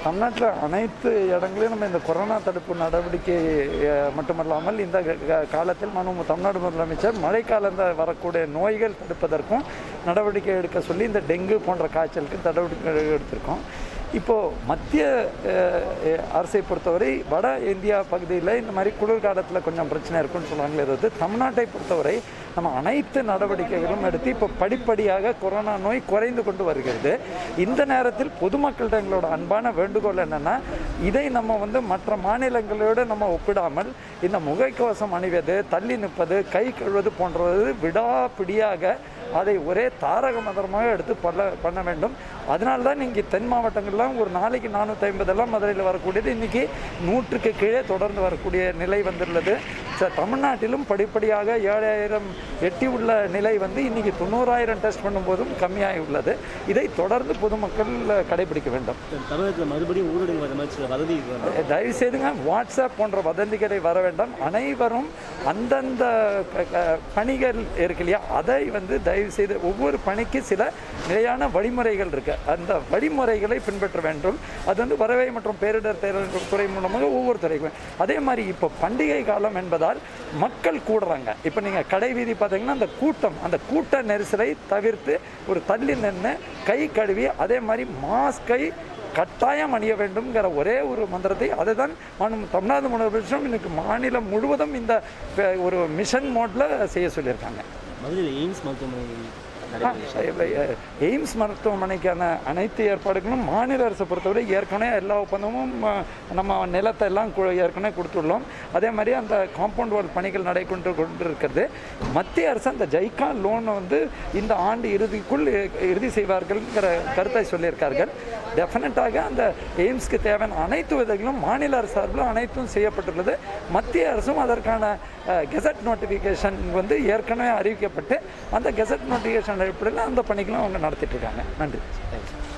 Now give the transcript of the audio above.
தமிழ்நாட்டில் அனைத்து இடங்களிலும் நம்ம இந்த கொரோனா தடுப்பு நடவடிக்கை அஹ், மட்டுமல்லாமல் இந்த க- க- காலத்தில் மனு தமிழ்நாடு முதலமைச்சர் மழைக்காலத்தில் வரக்கூடிய நோய்கள் தடுப்பதற்கும் நடவடிக்கை எடுக்க சொல்லி இந்த டெங்கு போன்ற காய்ச்சலுக்கு நடவடிக்கை எடுத்திருக்கோம் இப்போது மத்திய அஹ், அஹ், அரசை பொறுத்தவரை வட இந்தியா பகுதியில் இந்த மாதிரி குளிர்காலத்தில் கொஞ்சம் பிரச்சனை இருக்குன்னு சொல்லுவாங்களே தவிர்த்து தமிழ்நாட்டை பொறுத்தவரை நம்ம அனைத்து நடவடிக்கைகளும் எடுத்து இப்போ படிப்படியாக கொரோனா நோய் குறைந்து கொண்டு வருகிறது இந்த நேரத்தில் பொதுமக்கள்கிட்ட எங்களோட அன்பான வேண்டுகோள் என்னென்னா இதை நம்ம வந்து மற்ற மாநிலங்களோடு நம்ம ஒப்பிடாமல் இந்த முகக்கவசம் அணிவது தள்ளி நிற்பது கை கழுவது போன்றது விடாப்பிடியாக அதை ஒரே தாரக மந்திரமாக எடுத்து பண்ண பண்ண வேண்டும் அதனால தான் இங்கே தென் மாவட்டங்கள்லாம் ஒரு நாளைக்கு நானூற்றி ஐம்பதெல்லாம் மதுரையில் வரக்கூடியது இன்றைக்கி நூற்றுக்கு கீழே தொடர்ந்து வரக்கூடிய நிலை வந்துள்ளது ச- தமிழ்நாட்டிலும் படிப்படியாக ஏழாயிரம் எட்டி உள்ள நிலை வந்து இன்றைக்கி தொண்ணூறாயிரம் டெஸ்ட் பண்ணும்போதும் கம்மியாகி உள்ளது இதை தொடர்ந்து பொதுமக்கள் கடைபிடிக்க வேண்டும் தமிழகத்தில் மறுபடியும் ஊரடங்கு வர மாதிரி சில வதவி வருது. தயவு செய்துங்க வாட்ஸ்அப் போன்ற வதந்திகளை வர வேண்டாம் அனைவரும் அந்தந்த க- க- பணிகள் இருக்கு இல்லையா அதை வந்து தயவு செய்து ஒவ்வொரு பணிக்கு சில நிலையான வழிமுறைகள் இருக்கு அந்த வழிமுறைகளை பின்பற்ற வேண்டும் அது வந்து வரவை மற்றும் பேரிடர் தேர்தல் துறை மூலமாக ஒவ்வொரு துறைக்கும் அதே மாதிரி இப்போ பண்டிகை காலம் என்பதால் மக்கள் கூடுறாங்க இப்போ நீங்கள் கடை வீதி பார்த்தீங்கன்னா அந்த கூட்டம் அந்த கூட்ட நெரிசலை தவிர்த்து ஒரு தள்ளி நின்று கை கழுவி அதே மாதிரி மாஸ்கை கட்டாயம் அணிய வேண்டும்ங்கிற ஒரே ஒரு மந்திரத்தை அதை தான் மாநில தமிழ்நாடு முதலமைச்சரும் இன்னைக்கு மாநிலம் முழுவதும் இந்த ப- ஒரு மிஷன் மோட்ல செய்ய சொல்லியிருக்காங்க மதுரையில் எய்ம்ஸ் மருத்துவமனை ஆ, எ- எய்ம்ஸ் மருத்துவமனைக்கான அனைத்து ஏற்பாடுகளும் மாநில அரசை பொறுத்தவரை ஏற்கனவே எல்லா ஒப்பந்தமும் ஆ, நம்ம நிலத்தை எல்லாம் கு- ஏற்கனவே கொடுத்துள்ளோம் அதே மாதிரி அந்த காம்பவுண்ட் வால் பணிகள் நடைபெற்று கொண்டு இருக்கிறது மத்திய அரசு அந்த ஜைக்கா லோனை வந்து இந்த ஆண்டு இறுதிக்குள் இ- இறுதி செய்வார்கள்ங்கிற கருத்தை சொல்லியிருக்கார்கள் டெஃபினட்டாக அந்த எய்ம்ஸ்க்கு தேவையான அனைத்து விதங்களும் மாநில அரசு சார்பில் அனைத்தும் செய்யப்பட்டுள்ளது மத்திய அரசும் அதற்கான கெசட் நோட்டிஃபிகேஷன் வந்து ஏற்கனவே அறிவிக்கப்பட்டு அந்த கெசட் நோட்டிஃபிகேஷன் அடிப்படையில் அந்த பணிகளும் அவங்க நடத்திட்டு இருக்காங்க நன்றி தேங்க்ஸ்